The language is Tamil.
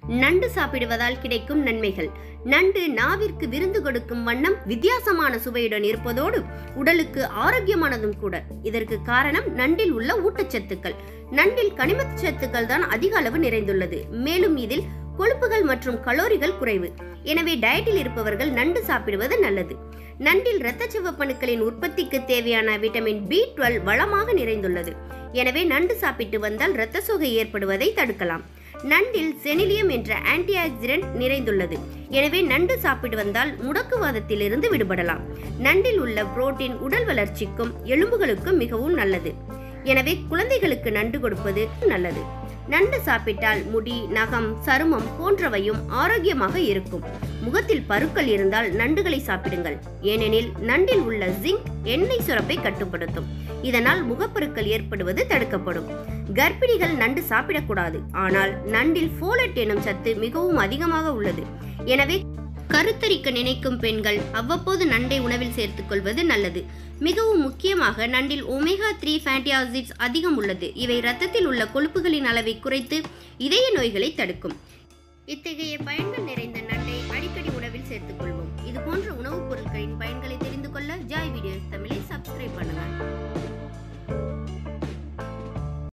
நண்டு சாப்பிடுவதால் கிடைக்கும் நன்மைகள் நண்டு நாவிற்கு விருந்து கொடுக்கும் வண்ணம் வித்தியாசமான சுவையுடன் இருப்பதோடு உடலுக்கு ஆரோக்கியமானதும் கூட இதற்கு காரணம் நண்டில் உள்ள ஊட்டச்சத்துக்கள் நண்டில் கனிமச்சத்துக்கள் தான் அதிக அளவு நிறைந்துள்ளது மேலும் இதில் கொழுப்புகள் மற்றும் கலோரிகள் குறைவு எனவே டயட்டில் இருப்பவர்கள் நண்டு சாப்பிடுவது நல்லது நண்டில் இரத்த சிவப்பணுக்களின் உற்பத்திக்கு தேவையான விட்டமின் பி டுவெல் வளமாக நிறைந்துள்ளது எனவே நண்டு சாப்பிட்டு வந்தால் இரத்த சோகை ஏற்படுவதை தடுக்கலாம் நண்டில் செனிலியம் என்ற ஆன்டி ஆக்சிடென்ட் நிறைந்துள்ளது எனவே நண்டு சாப்பிட்டு வந்தால் முடக்குவாதத்திலிருந்து விடுபடலாம் நண்டில் உள்ள புரோட்டீன் உடல் வளர்ச்சிக்கும் எலும்புகளுக்கும் மிகவும் நல்லது எனவே குழந்தைகளுக்கு நண்டு கொடுப்பது நல்லது நண்டு சாப்பிட்டால் முடி நகம் சருமம் போன்றவையும் ஆரோக்கியமாக இருக்கும் முகத்தில் பருக்கள் இருந்தால் நண்டுகளை சாப்பிடுங்கள் ஏனெனில் நண்டில் உள்ள ஜிங்க் எண்ணெய் சுரப்பை கட்டுப்படுத்தும் இதனால் முகப்பருக்கள் ஏற்படுவது தடுக்கப்படும் கர்ப்பிணிகள் நண்டு சாப்பிடக்கூடாது ஆனால் நண்டில் ஃபோலட் எனும் சத்து மிகவும் அதிகமாக உள்ளது எனவே கருத்தரிக்க நினைக்கும் பெண்கள் அவ்வப்போது நண்டை உணவில் சேர்த்துக் கொள்வது நல்லது மிகவும் முக்கியமாக நண்டில் ஒமேகா த்ரீ ஃபேட்டி ஆசிட்ஸ் அதிகம் உள்ளது இவை இரத்தத்தில் உள்ள கொழுப்புகளின் அளவை குறைத்து இதய நோய்களை தடுக்கும் இத்தகைய பயன்கள் நிறைந்த நண்டை அடிக்கடி உணவில் சேர்த்துக் கொள்வோம் இது போன்ற உணவுப் பொருட்களின் பயன்களை